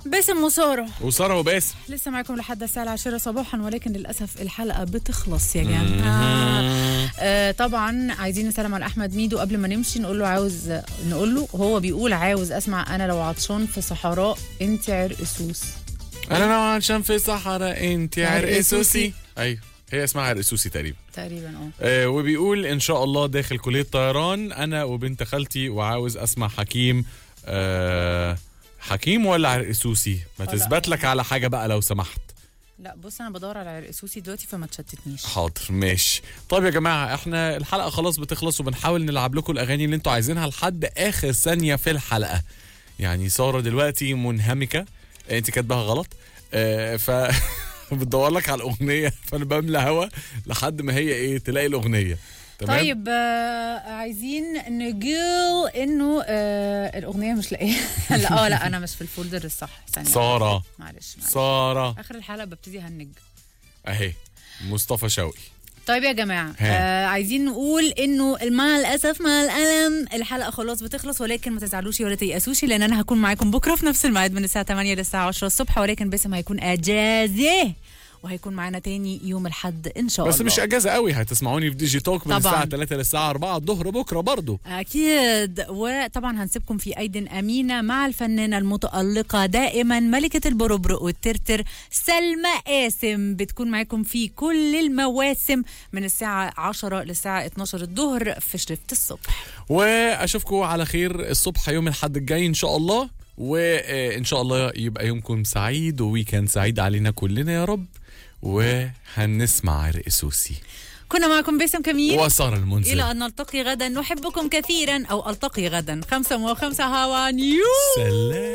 باسم وساره وساره وباسم لسه معاكم لحد الساعه العاشرة صباحا ولكن للاسف الحلقه بتخلص يا جماعه آه طبعا عايزين نسلم على احمد ميدو قبل ما نمشي نقول له عاوز نقول له هو بيقول عاوز اسمع انا لو عطشان في صحراء انت عرق سوس انا لو عشان في صحراء انت عرق سوسي ايوه هي اسمها عرق سوسي تقريبا تقريبا اه آه وبيقول ان شاء الله داخل كليه طيران انا وبنت خالتي وعاوز اسمع حكيم آه حكيم ولا عرق سوسي ما لا. تثبت لك على حاجه بقى لو سمحت لا بص انا بدور على عرق سوسي دلوقتي فما تشتتنيش حاضر ماشي طيب يا جماعه احنا الحلقه خلاص بتخلص وبنحاول نلعب لكم الاغاني اللي انتوا عايزينها لحد اخر ثانيه في الحلقه يعني ساره دلوقتي منهمكه انت كاتباها غلط آه ف بتدور لك على الاغنيه فانا بملى هوا لحد ما هي ايه تلاقي الاغنيه تمام طيب آه عايزين نقول انه آه الاغنيه مش لاقيها لا اه لا انا مش في الفولدر الصح ثانيه ساره معلش معلش ساره اخر الحلقه ببتدي هنج اهي مصطفى شوقي طيب يا جماعه ها. آه عايزين نقول انه مع الاسف مع الالم الحلقه خلاص بتخلص ولكن ما تزعلوش ولا تيأسوش لان انا هكون معاكم بكره في نفس الميعاد من الساعه 8 للساعه 10 الصبح ولكن باسم هيكون اجازه وهيكون معانا تاني يوم الاحد ان شاء بس الله مش اجازه قوي هتسمعوني في ديجي توك من طبعاً. الساعه 3 للساعه 4 الظهر بكره برضو أكيد وطبعا هنسيبكم في أيد أمينة مع الفنانة المتألقة دائما ملكة البربرق والترتر سلمى قاسم بتكون معاكم في كل المواسم من الساعة 10 للساعة 12 الظهر في شرفة الصبح واشوفكم على خير الصبح يوم الاحد الجاي ان شاء الله وان شاء الله يبقى يومكم سعيد وويكند سعيد علينا كلنا يا رب وهنسمع عرق سوسي كنا معكم باسم كميل وسارة المنذر إلى أن نلتقي غدا نحبكم كثيرا أو ألتقي غدا خمسة وخمسة هوا نيو سلام